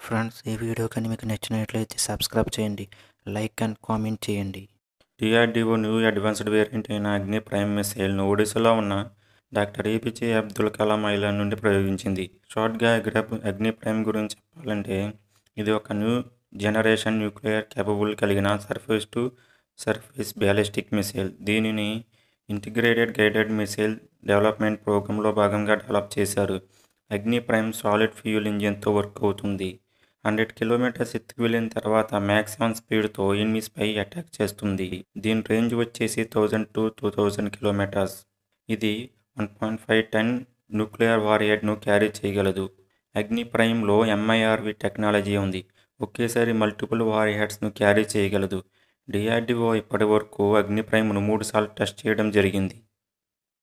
friends ఈ video కానీ మీకు నచ్చినట్లయితే సబ్స్క్రైబ్ చేయండి లైక్ అండ్ కామెంట్ చేయండి డిఆర్డీఓ న్యూ అడ్వాన్స్డ్ వేరియంట్ అయిన అగ్ని ప్రైమ్ మిసైల్ను ఒడిశాలో ఉన్న doctor APJ Abdul Kalam island నుండి ప్రయోగించింది షార్ట్గా అగ్ని అగ్ని ప్రైమ్ గురించి చెప్పాలంటే ఇది ఒక న్యూ జనరేషన్ న్యూక్లియర్ క్యాపబుల్ కలిగిన surface to surface ballistic missile దీనిని ఇంటిగ్రేటెడ్ గైడెడ్ మిసైల్ డెవలప్మెంట్ ప్రోగ్రాంలో భాగంగా డెవలప్ చేశారు అగ్ని ప్రైమ్ సాలిడ్ ఫ్యూయల్ ఇంజిన్తో వర్క్ అవుతుంది హండ్రెడ్ కిలోమీటర్స్ ఎత్తుకు వెళ్ళిన తర్వాత మ్యాక్సిమం స్పీడ్తో ఎనిమిస్పై అటాక్ చేస్తుంది దీని రేంజ్ వచ్చేసి thousand to two thousand kilometres ఇది one point five ten nuclear వారియర్ను క్యారీ చేయగలదు అగ్ని ప్రైమ్లో ఎంఐఆర్వి టెక్నాలజీ ఉంది ఒకేసారి మల్టిపుల్ వారియర్స్ను క్యారీ చేయగలదు డిఆర్డిఓ ఇప్పటి వరకు అగ్ని ప్రైమ్ను మూడుసార్లు టెస్ట్ చేయడం జరిగింది